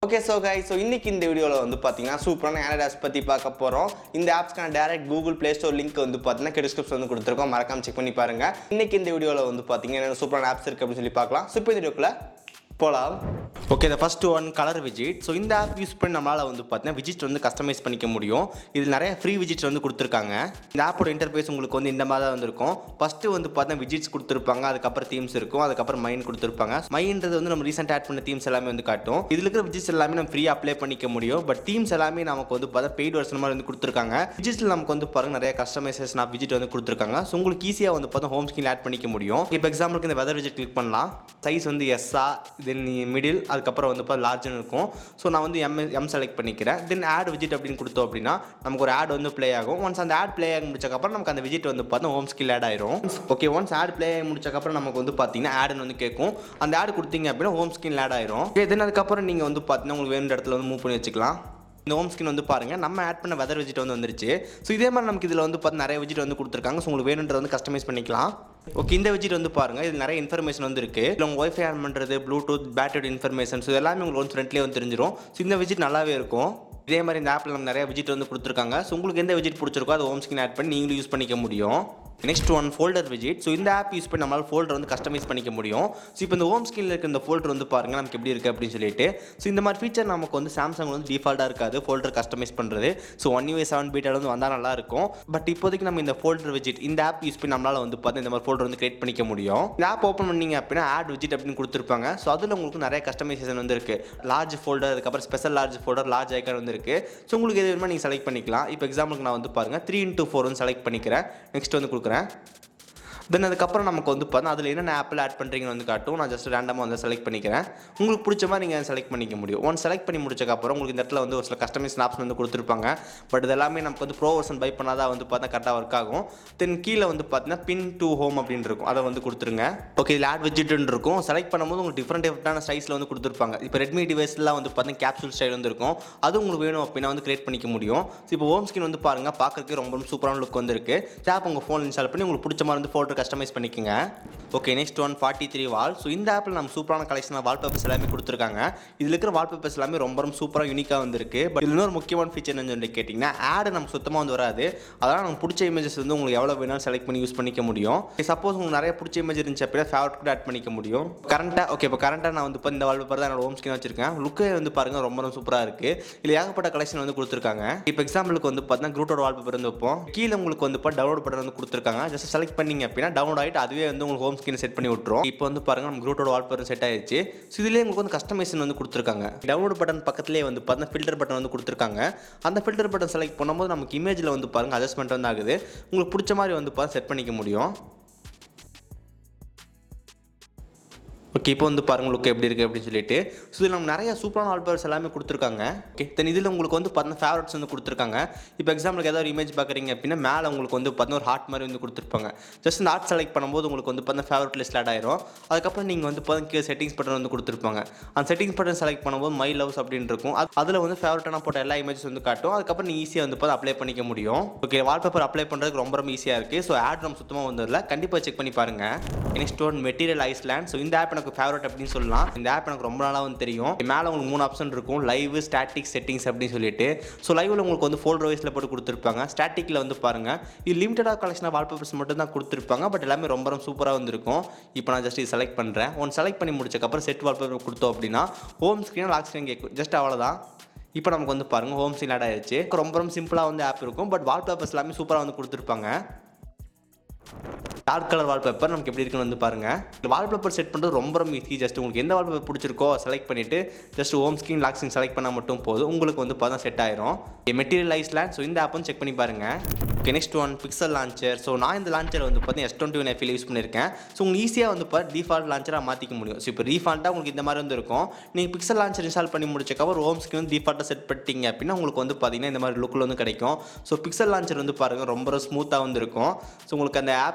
okay so guy so இன்னைக்கு இந்த வீடியோவில் வந்து பார்த்தீங்கன்னா சூப்பரான ஆண்ட்ராய்ட் ஆப்ஸ் பற்றி பார்க்க போகிறோம் இந்த ஆப்ஸ்க்கான direct Google Play Store link வந்து பார்த்தீங்கன்னா டிஸ்கிரிப்ஷன் வந்து கொடுத்துருக்கோம் மறக்காம செக் பண்ணி பாருங்க இன்னைக்கு இந்த வீடியோவில் வந்து பார்த்தீங்கன்னா என்னென்ன சூப்பரான ஆப்ஸ் இருக்குது அப்படின்னு சொல்லி பார்க்கலாம் ஸோ இப்போ இந்த வீடியோக்குள்ள போகலாம் ஓகே இந்த ஃபர்ஸ்ட் ஒன் கலர் விஜிட் ஸோ இந்த ஆப் யூஸ் பண்ணி நம்மளால் வந்து பார்த்தீங்கன்னா விஜிட் வந்து கஸ்டமைஸ் பண்ணிக்க முடியும் இதில் நிறைய ஃப்ரீ விஜிட்ஸ் வந்து கொடுத்துருக்காங்க இந்த ஆப்போட இன்டர்ஃபேஸ் உங்களுக்கு வந்து இந்த மாதிரி தான் வந்திருக்கும் ஃபஸ்ட்டு வந்து பார்த்தீங்கன்னா விஜிட்ஸ் கொடுத்துருப்பாங்க அதுக்கப்புறம் தீம்ஸ் இருக்கும் அதுக்கப்புறம் மைன் கொடுத்துருப்பாங்க மைன்றது வந்து நம்ம ரீசெண்ட் ஆட் பண்ண தீம்ஸ் எல்லாமே வந்து காட்டும் இதில் இருக்கிற விஜிட்ஸ் எல்லாமே நம்ம ஃப்ரீ அப்ளை பண்ணிக்க முடியும் பட் தீம்ஸ் எல்லாமே நமக்கு வந்து பார்த்தா பெய்ட் வருஷன் மாதிரி வந்து கொடுத்துருக்காங்க விஜிட்ஸில் நமக்கு வந்து பாருங்க நிறைய கஸ்டமைசேஷன் ஆஃப் விஜிட் வந்து கொடுத்துருக்காங்க ஸோ உங்களுக்கு ஈஸியாக வந்து பார்த்தா ஹோம் ஸ்கிரீன் ஆட் பண்ணிக்க முடியும் இப்போ எக்ஸாம்பிளுக்கு இந்த வெதர் விஜிட் கிளிக் பண்ணலாம் சைஸ் வந்து எஸ்ஸா தென் மிடில் அதுக்கப்புறம் வந்து பார்த்தா லார்ஜ்னு இருக்கும் ஸோ நான் வந்து எம் எம் செலக்ட் பண்ணிக்கிறேன் தென் ஆட் விஜிட் அப்படின்னு கொடுத்தோம் அப்படின்னா நமக்கு ஒரு ஆட் வந்து ப்ளே ஆகும் ஒன்ஸ் அந்த ஆட் ப்ளே ஆகி முடிச்சக்கப்புறம் நமக்கு அந்த விஜிட் வந்து பார்த்தா ஹோம் ஸ்கில் ஆட் ஆயிரும் ஓகே ஒன்ஸ் ஆட் ப்ளே ஆகி முடிச்சக்கப்புறம் நமக்கு வந்து பார்த்தீங்கன்னா ஆடுன்னு வந்து கேட்கும் அந்த ஆட் கொடுத்தீங்க அப்படின்னா ஹோம் ஸ்கில் ஆட் ஆயிரும் தென் அதுக்கப்புறம் நீங்கள் வந்து பார்த்தீங்கன்னா உங்களுக்கு வேணும் இடத்துல வந்து மூவ் பண்ணி வச்சுக்கலாம் இந்த ஹோம் ஸ்கின் வந்து பாருங்க நம்ம ஆட் பண்ண வெதர் விஜிட் வந்து வந்துருச்சு ஸோ இதே மாதிரி நமக்கு இதில் வந்து பார்த்து நிறைய விஜிட் வந்து கொடுத்துருக்காங்க ஸோ உங்களுக்கு வேணுன்றது வந்து கஸ்டமைஸ் பண்ணிக்கலாம் ஓகே இந்த விஜிட் வந்து பாருங்க இது நிறைய இன்ஃபர்மேஷன் வந்து இருக்கு இல்லை உங்கள் ஒய்ஃபை ஆன் பண்ணுறது ப்ளூடூத் பேட்டரி இன்ஃபர்மேஷன் ஸோ எல்லாமே உங்களுக்கு வந்து ஃப்ரெண்ட்லேயே வந்து தெரிஞ்சிடும் ஸோ இந்த விஜிட் நல்லாவே இருக்கும் இதே மாதிரி இந்த ஆப்பில் நம்ம நிறைய விஜிட் வந்து கொடுத்துருக்காங்க ஸோ உங்களுக்கு எந்த விஜிட் பிடிச்சிருக்கோ அதை ஹோம் ஸ்கின் ஆட் பண்ணி நீங்களும் யூஸ் பண்ணிக்க முடியும் நெக்ஸ்ட் ஒன் ஃபோல்டர் விஜிட் ஸோ இந்த ஆப் யூஸ் பண்ணி நம்மளால் ஃபோல்டர் வந்து கஸ்டமைஸ் பண்ணிக்க முடியும் ஸோ இப்போ இந்த ஹோம் ஸ்கிரீனில் இருக்க இந்த ஃபோல்டர் வந்து பாருங்க நமக்கு எப்படி இருக்குது அப்படின்னு சொல்லிட்டு ஸோ இந்த மாதிரி ஃபீச்சர் நமக்கு வந்து சாம்சங் வந்து டிஃபால்ட்டாக இருக்காது ஃபோல்டர் கஸ்டமைஸ் பண்ணுறது ஸோ ஒன் யூஏ செவன் பீட்டால் வந்து வந்தால் நல்லா இருக்கும் பட் இப்போதைக்கு நம்ம இந்த ஃபோல்டர் விஜிட் இந்த ஆப் யூஸ் பண்ணி நம்மளால் வந்து பார்த்து இந்த மாதிரி ஃபோல்டர் வந்து கிரியேட் பண்ணிக்க முடியும் இந்த ஆப் ஓப்பன் பண்ணீங்க அப்படின்னா ஆட் விஜிட் அப்படின்னு கொடுத்துருப்பாங்க ஸோ அதில் உங்களுக்கு நிறைய கஸ்டமைசேஷன் வந்து இருக்குது லார்ஜ் ஃபோல்டர் அதுக்கப்புறம் special large folder large icon வந்து இருக்குது ஸோ உங்களுக்கு எது வேணுமோ நீங்கள் செலக்ட் பண்ணிக்கலாம் இப்போ எக்ஸாம்பிளுக்கு நான் வந்து பாருங்கள் த்ரீ இன்ட்டு ஃபோர் வந்து செலக்ட் பண்ணிக்கிறேன் நெக்ஸ்ட் வந்து கொடுக்குறேன் தென் அதுக்கப்புறம் நமக்கு வந்து பார்த்தா அதில் என்னென்ன ஆப்பிள் ஆட் பண்ணுறீங்கன்னு வந்து காட்டும் நான் ஜஸ்ட் ரேண்டமாக வந்து செலக்ட் பண்ணிக்கிறேன் உங்களுக்கு பிடிச்ச மாதிரி நீங்கள் செலக்ட் பண்ணிக்க முடியும் ஒன் செலக்ட் பண்ணி முடிச்சக்கப்புறம் உங்களுக்கு இந்த இடத்துல வந்து ஒரு சில கஸ்டமைஸ் ஆப்ஷன் வந்து கொடுத்துருப்பாங்க பட் இது எல்லாமே நமக்கு வந்து ப்ரோ வெர்ஷன் பை பண்ணாதான் வந்து பார்த்தா கரெக்டாக ஒர்க் ஆகும் தென் கீழே வந்து பார்த்தீங்கன்னா பின் டு ஹோம் அப்படின்னு இருக்கும் அதை வந்து கொடுத்துருங்க ஓகே இதில் ஆட் விஜிட்னு இருக்கும் செலக்ட் பண்ணும்போது உங்களுக்கு டிஃப்ரெண்ட் டிஃப்ரெண்டான ஸ்டைஸில் வந்து கொடுத்துருப்பாங்க இப்போ ரெட்மி டிவைஸ்லாம் வந்து பார்த்தீங்கன்னா கேப்சூல் ஸ்டைல் வந்து இருக்கும் அது உங்களுக்கு வேணும் அப்படின்னா வந்து கிரியேட் பண்ணிக்க முடியும் ஸோ இப்போ ஹோம் ஸ்கின் வந்து பாருங்கள் பார்க்கறதுக்கு ரொம்ப சூப்பரான லுக் வந்துருக்கு ஆப் உங்கள் ஃபோன் இன்ஸ்டால் பண்ணி உங்களுக்கு பிடிச்ச மாதிரி வந்து ஃபோட்டோ கஸ்டமைஸ் பண்ணிக்கோங்க okay next one forty three wall so இந்த ஆப்பில் நம்ம சூப்பரான கலெக்ஷன் வால்பேப்பர்ஸ் எல்லாமே கொடுத்துருக்காங்க இதில் இருக்கிற வால்பேப்பர்ஸ் எல்லாமே ரொம்ப ரொம்ப சூப்பராக யூனிக்காக வந்திருக்கு பட் இதில் இன்னொரு முக்கியமான ஃபீச்சர் என்னன்னு சொல்லி கேட்டிங்கன்னா ஆடு நமக்கு சுத்தமாக வந்து வராது அதனால் நமக்கு பிடிச்ச இமேஜஸ் வந்து உங்களுக்கு எவ்வளோ வேணாலும் செலக்ட் பண்ணி யூஸ் பண்ணிக்க முடியும் சப்போஸ் உங்களுக்கு நிறைய பிடிச்ச இமேஜ் இருந்துச்சு அப்படின்னா ஃபேவரட் கூட ஆட் பண்ணிக்க முடியும் கரண்ட்டாக ஓகே இப்போ கரண்ட்டாக நான் வந்து இப்போ இந்த வால்பேப்பர் தான் என்னோட ஹோம் ஸ்கின் வச்சிருக்கேன் லுக்கே வந்து பாருங்கள் ரொம்ப ரொம்ப சூப்பராக இருக்குது இதில் ஏகப்பட்ட கலெக்ஷன் வந்து கொடுத்துருக்காங்க இப்போ எக்ஸாம்பிளுக்கு வந்து பார்த்தீங்கன்னா க்ரூட்டோட வால்பேப்பர் வந்து வைப்போம் கீழே உங்களுக்கு வந்து இப்போ டவுன்லோட் பட்டன் வந்து கொடுத்துருக்காங்க ஜஸ்ட் செலக்ட் பண்ணீங்க அப்படின்னா டவுன்லோட் ஆகிட்டு அதுவே வந்து உங்களுக்கு ஹோம் ஸ்கின் செட் பண்ணி விட்டுரும் இப்போ வந்து பாருங்க நம்ம க்ரூட்டோட வால்பேப்பர் செட் ஆயிடுச்சு ஸோ இதுலேயே உங்களுக்கு வந்து கஸ்டமைசேஷன் வந்து கொடுத்துருக்காங்க டவுன்லோட் பட்டன் பக்கத்துலேயே வந்து பார்த்தீங்கன்னா ஃபில்டர் பட்டன் வந்து கொடுத்துருக்காங்க அந்த ஃபில்டர் பட்டன் செலக்ட் பண்ணும்போது நமக்கு இமேஜில் வந்து பாருங்க அட்ஜஸ்ட்மெண்ட் வந்து ஆகுது உங்களுக்கு பிடிச்ச மாதிரி வந்து பார்த்து செட் பண்ணிக்க முடியும் ஓகே இப்போ வந்து பாருங்க லுக் எப்படி இருக்குது அப்படின்னு சொல்லிட்டு ஸோ இதில் நம்ம நிறைய சூப்பரான வால்பேப்பர்ஸ் எல்லாமே கொடுத்துருக்காங்க ஓகே தென் இதில் உங்களுக்கு வந்து பார்த்தீங்கன்னா ஃபேவரட்ஸ் வந்து கொடுத்துருக்காங்க இப்போ எக்ஸாம்பிளுக்கு ஏதாவது ஒரு இமேஜ் பார்க்குறீங்க அப்படின்னா மேலே உங்களுக்கு வந்து பார்த்தீங்கன்னா ஒரு ஹார்ட் மாதிரி வந்து கொடுத்துருப்பாங்க ஜஸ்ட் இந்த ஹார்ட் செலக்ட் பண்ணும்போது உங்களுக்கு வந்து பார்த்தீங்கன்னா ஃபேவரட் லிஸ்ட் ஆட் ஆயிரும் அதுக்கப்புறம் நீங்கள் வந்து பார்த்தீங்கன்னா செட்டிங்ஸ் பட்டன் வந்து கொடுத்துருப்பாங்க அந்த செட்டிங்ஸ் பட்டன் செலக்ட் பண்ணும்போது மை லவ்ஸ் அப்படின்னு இருக்கும் அது அதில் வந்து ஃபேவரட்டான போட்ட எல்லா இமேஜஸ் வந்து காட்டும் அதுக்கப்புறம் நீங்கள் ஈஸியாக வந்து பார்த்து அப்ளை பண்ணிக்க முடியும் ஓகே வால்பேப்பர் அப்ளை பண்ணுறதுக்கு ரொம்ப ரொம்ப ஈஸியாக இருக்குது ஸோ ஆட் நம்ம சுத்தமாக வந்ததில்ல கண்டிப்பாக செக் பண்ணி பாருங்கள் next one material island so இந்த ஆப் எனக்கு ஃபேவரட் அப்படின்னு சொல்லலாம் இந்த ஆப் எனக்கு ரொம்ப நாளாக வந்து தெரியும் மேலே உங்களுக்கு மூணு ஆப்ஷன் இருக்கும் லைவ் ஸ்டாட்டிக் செட்டிங்ஸ் அப்படின்னு சொல்லிட்டு ஸோ லைவில் உங்களுக்கு வந்து ஃபோல்டர் வைஸில் போட்டு கொடுத்துருப்பாங்க ஸ்டாட்டிக்கில் வந்து பாருங்கள் இது லிமிட்டடாக கலெக்ஷன் வால்பேப்பர்ஸ் மட்டும் தான் கொடுத்துருப்பாங்க பட் எல்லாமே ரொம்ப ரொம்ப சூப்பராக வந்திருக்கும் இப்போ நான் ஜஸ்ட் இது செலக்ட் பண்ணுறேன் ஒன் செலக்ட் பண்ணி முடிச்சக்கப்புறம் செட் வால்பேப்பர் கொடுத்தோம் அப்படின்னா ஹோம் ஸ்க்ரீன் லாக் ஸ்க்ரீன் கேட்கும் ஜஸ்ட் அவ்வளோதான் இப்போ நமக்கு வந்து பாருங்கள் ஹோம் ஸ்க்ரீன் ஆட் ஆயிடுச்சு ரொம்ப ரொம்ப சிம்பிளாக வந்து ஆப் இருக்கும் பட் வால்பேப்பர்ஸ் எல்லாமே சூப்பராக வந்து கொடுத்துருப்பாங்க டார்க் கலர் வால்பேப்பர் நமக்கு எப்படி இருக்குன்னு வந்து பாருங்கள் இந்த வால்பேப்பர் செட் பண்ணுறது ரொம்ப ரொம்ப ஈஸி ஜஸ்ட் உங்களுக்கு எந்த வால்பேப்பர் பிடிச்சிருக்கோ செலக்ட் பண்ணிவிட்டு just home screen lock screen select பண்ணால் மட்டும் போதும் உங்களுக்கு வந்து பார்த்தா செட் ஆயிரும் மெட்டீரியல் ஐஸ்லேண்ட் ஸோ இந்த ஆப்பும் செக் பண்ணி பாருங்கள் okay next one pixel launcher so நான் இந்த லான்ச்சர் வந்து பார்த்தீங்கன்னா எஸ் டுவெண்ட்டி ஒன் எஃபில் யூஸ் பண்ணியிருக்கேன் ஸோ உங்களுக்கு ஈஸியாக வந்து இப்போ டிஃபால்ட் லான்ச்சராக மாற்றிக்க முடியும் ஸோ இப்போ ரீஃபால்ட்டாக உங்களுக்கு இந்த மாதிரி வந்து இருக்கும் நீங்கள் பிக்சல் லான்ச்சர் இன்ஸ்டால் பண்ணி முடிச்சக்கவர் ஹோம் ஸ்க்ரீன் வந்து டிஃபால்ட்டாக செட் பண்ணிட்டீங்க அப்படின்னா உங்களுக்கு வந்து பார்த்தீங்கன்னா இந்த மாதிரி லுக்கில் வந்து கிடைக்கும் ஸோ பிக்சல் லான்ச்சர் வந்து பாருங்கள் ரொம்ப ஸ்மூத்தாக வந்து இருக்கும் ஸோ உங்களுக்கு அந்த ஆப்ஸ் நீங்கள் வந்து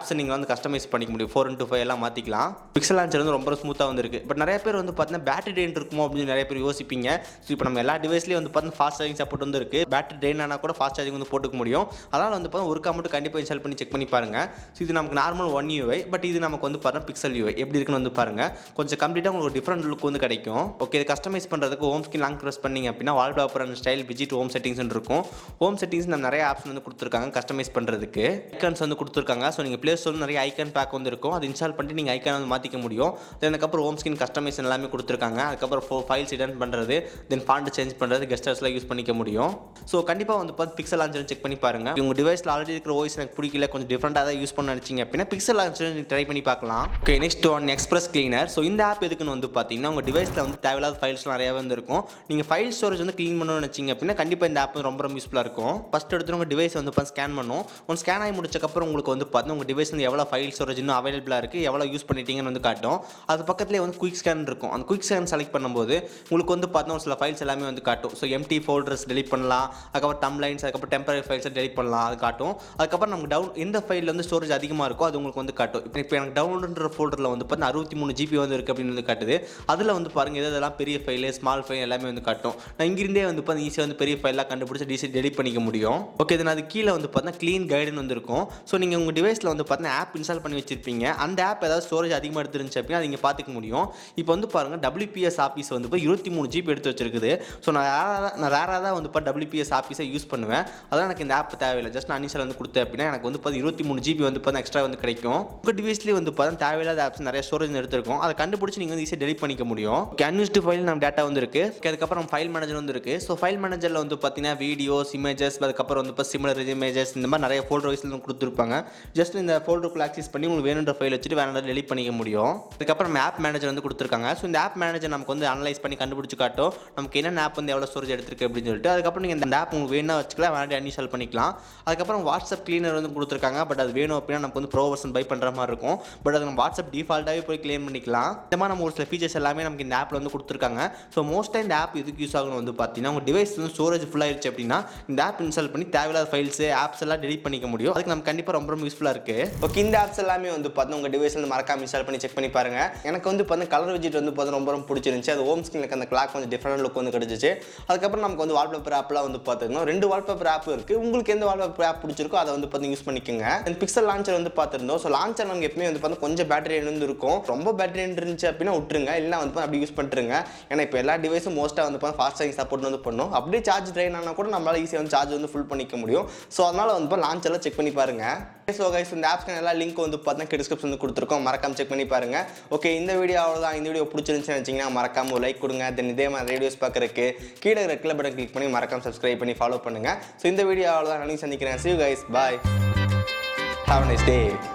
வந்து கஸ்டமைஸ் பண்ணிக்க முடியும் ஃபோர் இன்ட்டு ஃபைவ் எல்லாம் மாற்றிக்கலாம் பிக்சல் லான்ச்சர் வந்து ரொம்ப ஸ்மூத்தாக வந்துருக்கு பட் நிறைய பேர் வந்து பார்த்தீங்கன்னா பேட்டரி ட்ரெயின் இருக்குமோ அப்படின்னு நிறைய பேர் யோசிப்பீங்க ஸோ இப்போ நம்ம எல்லா டிவைஸ்லேயும் வந்து பார்த்தீங்கன்னா ஃபாஸ்ட் சார்ஜிங் சப்போர்ட் வந்து இருக்குது பேட்டரி ட்ரெயின் ஆனால் கூட ஃபாஸ்ட் சார்ஜிங் வந்து போட்டுக்க முடியும் அதனால் வந்து பார்த்தா ஒருக்கா மட்டும் கண்டிப்பாக இன்ஸ்டால் பண்ணி செக் பண்ணி பாருங்க ஸோ இது நமக்கு நார்மல் ஒன் யூஐ பட் இது நமக்கு வந்து பாருங்கள் பிக்சல் யூஐ எப்படி இருக்குன்னு வந்து பாருங்க கொஞ்சம் கம்ப்ளீட்டாக உங்களுக்கு டிஃப்ரெண்ட் லுக் வந்து கிடைக்கும் ஓகே இது கஸ்டமைஸ் பண்ணுறதுக்கு ஹோம் ஸ்கின் லாங் ப்ரெஸ் பண்ணீங்க அப்படின்னா வால்பேப்பர் அண்ட் ஸ்டைல் விஜிட் ஹோம் செட்டிங்ஸ் இருக்கும் ஹோம் செட்டிங்ஸ் நம்ம நிறைய ஆப்ஷன் வந்து கொடுத்துருக்காங்க கஸ்டமைஸ் பண்ணுறதுக்கு ஐக்கான்ஸ் வந்து கொடுத்துருக்காங்க ஸோ நீங்கள் ப்ளே ஸ்டோர் நிறைய ஐக்கான் பேக் வந்து இருக்கும் அது இன்ஸ்டால் பண்ணிட்டு நீங்கள் ஐக்கான் வந்து மாற்றிக்க முடியும் தென் அதுக்கப்புறம் ஹோம் ஸ்கின் கஸ்டமைசேஷன் எல்லாமே கொடுத்துருக்காங்க அதுக்கப்புறம் ஃபோ ஃபைல்ஸ் இடன் பண்ணுறது தென் ஃபாண்ட் சேஞ்ச் பண்ணுறது கெஸ்டர்ஸ்லாம் யூஸ் பண்ணிக்க முடியும் ஸோ கண்டிப்பாக வந்து பார்த்து பிக்சல் லான்ச்சர் செக் பண்ணி பாருங்க உங்கள் டிவைஸில் ஆல்ரெடி இருக்கிற ஓய்ஸ் எனக்கு பிடிக்கல கொஞ்சம் டிஃப்ரெண்ட்டாக தான் யூஸ் பண்ண நினச்சிங்க அப்படின்னா பிக்சல் லான்ச்சர் ட்ரை பண்ணி பார்க்கலாம் okay next one express cleaner so இந்த ஆப் எதுக்குன்னு வந்து பார்த்தீங்கன்னா உங்கள் டிவைஸில் வந்து தேவையில்லாத ஃபைல்ஸ் நிறையாவே வந்து இருக்கும் நீங்கள் ஃபைல் ஸ்டோரேஜ் வந்து க்ளீன் பண்ணணும்னு நினச்சிங்க அப்படின்னா கண்டிப்பாக இந்த ஆப் வந்து ரொம்ப ரொம்ப யூஸ்ஃபுல்லாக இருக்கும் ஃபஸ்ட் எடுத்து உங்கள் டிவைஸ் வந்து இப்போ ஸ்கேன் பண்ணும் ஒன் ஸ்கேன் ஆகி முடிச்சக்கப்புறம் உங்களுக்கு வந்து பார்த்தீங்கன்னா உங்கள் டிவைஸ் வந்து எவ்வளோ ஃபைல் ஸ்டோரேஜ் இன்னும் அவைலபிளாக இருக்குது எவ்வளோ யூஸ் பண்ணிட்டீங்கன்னு வந்து காட்டும் அது பக்கத்துலேயே வந்து குயிக் ஸ்கேன் இருக்கும் அந்த குயிக் ஸ்கேன் செலக்ட் பண்ணும்போது உங்களுக்கு வந்து பார்த்தீங்கன்னா ஒரு சில ஃபைல்ஸ் எல்லாமே வந்து காட்டும் ஸோ எம்டி ஃபோல்டர்ஸ் டெலிட் பண்ணலாம் அதுக்கப்புறம் டம் லைன்ஸ் அதுக்கப்புறம் டெம்பரரி ஃபைல்ஸை டெலிட் பண்ணலாம் அது காட்டும் அதுக்கப்புறம் நமக்கு டவுன் எந்த ஃபைலில் வந்து ஸ்டோரேஜ் அதிகமாக இருக்கோ அது உங்களுக்கு வந்து காட்டும் இப்போ இப்போ எனக்கு டவுன்லோடுன்ற ஃபோல்டரில் வந்து பார்த்தீங்கன்னா அறுபத்தி மூணு ஜிபி வந்து இருக்குது அப்படின்னு வந்து காட்டுது அதில் வந்து பாருங்கள் எது இதெல்லாம் பெரிய ஃபைலு ஸ்மால் ஃபைல் எல்லாமே வந்து காட்டும் நான் இங்கிருந்தே வந்து பார்த்தா ஈஸியாக வந்து பெரிய ஃபைலாக கண்டுபிடிச்சி டிசி டெலிட் பண்ணிக்க முடியும் ஓகே இது அது கீழே வந்து பார்த்தீங்கன்னா க்ளீன் கைடுன்னு வந்து இருக்கும் ஸோ நீங்கள் உங்கள் டிவைஸில் வந்து பார்த்தீங்கன்னா ஆப் இன்ஸ்டால் பண்ணி வச்சிருப்பீங்க அந்த ஆப் ஏதாவது ஸ்டோரேஜ் அதிகமாக எடுத்துருந்துச்சு அப்படின்னா அதை நீங்கள் பார்த்துக்க முடியும் இப்போ வந்து பாருங்கள் டபிள்யூபிஎஸ் ஆஃபீஸ் வந்து இப்போ இருபத்தி மூணு ஜிபி எடுத்து வச்சிருக்குது ஸோ நான் ரேராக நான் ரேராக தான் வந்து இப்போ டபிள்யூபிஎஸ் ஆஃபீஸை யூஸ் பண்ணுவேன் அதான் எனக்கு இந்த ஆப் தேவையில்லை ஜஸ்ட் நான் அனிஷியல் வந்து கொடுத்தேன் அப்படின்னா எனக்கு வந்து பார்த்து இருபத்தி மூணு ஜிபி வந்து பார்த்தா எக்ஸ்ட்ரா வந்து கிடைக்கும் உங்கள் டிவைஸ்லேயே வந்து பார்த்தா தேவையில்லாத ஆப்ஸ் நிறைய ஸ்டோரேஜ் எடுத்திருக்கும் அதை கண்டுபிடிச்சி நீங்கள் வந்து ஈஸியாக டெலிட் பண்ணிக்க முடியும் ஓகே அன்யூஸ்டு ஃபைல் நம்ம டேட்டா வந்து இருக்குது Okay, அதுக்கப்புறம் ஃபைல் மேனேஜர் வந்து இருக்குது ஸோ ஃபைல் மேனேஜரில் வந்து பார்த்தீங்கன்னா வீடியோஸ் இமேஜஸ் அதுக்கப்புறம் வந்து இப்போ சிமிலர் இமேஜஸ் இந்த மாதிரி நிறைய ஃபோல்டர் வைஸ்ல கொடுத்துருப்பாங்க ஜஸ்ட் இந்த ஃபோல்டருக்குள்ள ஆக்சஸ் பண்ணி உங்களுக்கு வேணுன்ற ஃபைல் வச்சுட்டு வேற டெலிட் பண்ணிக்க முடியும் அதுக்கப்புறம் ஆப் மேனேஜர் வந்து கொடுத்துருக்காங்க ஸோ இந்த ஆப் மேனேஜர் நமக்கு வந்து அனலைஸ் பண்ணி கண்டுபிடிச்சு காட்டும் நமக்கு என்னென்ன ஆப் வந்து எவ்வளோ ஸ்டோரேஜ் எடுத்திருக்கு அப்படின்னு சொல்லிட்டு அதுக்கப்புறம் நீங்கள் இந்த ஆப் உங்களுக்கு வேணா வச்சுக்கலாம் வேணாடி அன்இன்ஸ்டால் பண்ணிக்கலாம் அதுக்கப்புறம் வாட்ஸ்அப் கிளீனர் வந்து கொடுத்துருக்காங்க பட் அது வேணும் அப்படின்னா நமக்கு வந்து ப்ரோ வெர்ஷன் பை பண்ணுற மாதிரி இருக்கும் பட் அது நம்ம வாட்ஸ்அப் டிஃபால்ட்டாகவே போய் க்ளைம் பண்ணிக்கலாம் இந்த மாதிரி நம்ம ஒரு சில ஃபீச்சர்ஸ் எல்லாமே நமக்கு இந்த ஆப்பில் வந்து கொடுத்துருக்காங்க ஸோ மோஸ்ட்டாக இந்த ஆப் எதுக்கு யூஸ் ஆகணும் வந்து பார்த்தீங்கன்னா உங்கள் டிவைஸ் வந்து ஸ்டோரேஜ் ஃபுல்லாகிடுச்சு அப்படின்னா இந்த ஆப் இன்ஸ்டால் பண்ணி தேவையில்லாத ஃபைல்ஸ் ஆப்ஸ் எல்லாம் டெலிட் பண்ணிக்க முடியும் அதுக்கு நம்ம கண்டிப்பாக ரொம்ப ரொம்ப யூஸ்ஃபுல்லாக இருக்குது ஓகே இந்த ஆப்ஸ் எல்லாமே வந்து பார்த்தீங்கன்னா உங்கள் டிவைஸ் வந்து மறக்காம இன்ஸ்டால் பண்ணி செக் பண்ணி பாருங்க எனக்கு வந்து பார்த்தீங்கன்னா கலர் விஜிட் வந்து பார்த்தா ரொம்ப ரொம்ப பிடிச்சிருந்துச்சு அது ஹோம் ஸ்கிரீனுக்கு அந்த கிளாக் கொஞ்சம் டிஃப்ரெண்ட் லுக் வந்து கிடைச்சிச்சு அதுக்கப்புறம் நமக்கு வந்து வால்பேப்பர் ஆப்லாம் வந்து பார்த்துருந்தோம் ரெண்டு வால்பேப்பர் ஆப் இருக்குது உங்களுக்கு எந்த வால்பேப்பர் ஆப் பிடிச்சிருக்கோ அதை வந்து பார்த்து யூஸ் பண்ணிக்கோங்க அந்த பிக்சல் லான்ச்சர் வந்து பார்த்துருந்தோம் ஸோ லான்ச்சர் நமக்கு எப்பவுமே வந்து பார்த்தா கொஞ்சம் பேட்டரி வந்து இருக்கும் ரொம்ப பேட்டரி இருந்துச்சு அப்படின்னா விட்டுருங்க இல்லைனா வந்து பார்த்தா அப்படி யூஸ் பண்ணிட்டுருங்க ஏன்னா இப்போ எல்லா டிவைஸும் மோஸ்ட்டாக வந்து பார்த்தா ஃபாஸ்ட் சார்ஜிங் சப்போர்ட் வந்து பண்ணும் அப்படியே சார்ஜ் ட்ரைன் ஆனால் கூட நம்மளால ஈஸியாக வந்து சார்ஜ் வந்து ஃபுல் பண்ணிக்க முடியும் ஸோ அதனால் வந்து லான்ச் எல்லாம் செக் பண்ணி பாருங்க ஸோ கைஸ் இந்த ஆப்ஸ்க்கு எல்லா லிங்க் வந்து பார்த்தீங்கன்னா டிஸ்கிரிப்ஷன் வந்து கொடுத்துருக்கோம் மறக்காம செக் பண்ணி பாருங்க ஓகே இந்த வீடியோ அவ்வளோதான் இந்த வீடியோ பிடிச்சிருந்துச்சுன்னு நினச்சிங்கன்னா மறக்காம லைக் கொடுங்க தென் இதே மாதிரி ரேடியோஸ் பார்க்குறக்கு கீழே ரெட்டில் பட்டன் கிளிக் பண்ணி மறக்காம சப்ஸ்கிரைப் பண்ணி ஃபாலோ பண்ணுங்க ஸோ இந்த வீடியோ அவ்வளோதான் நாளைக்கு சந்திக்கிறேன் see you guys bye have a nice day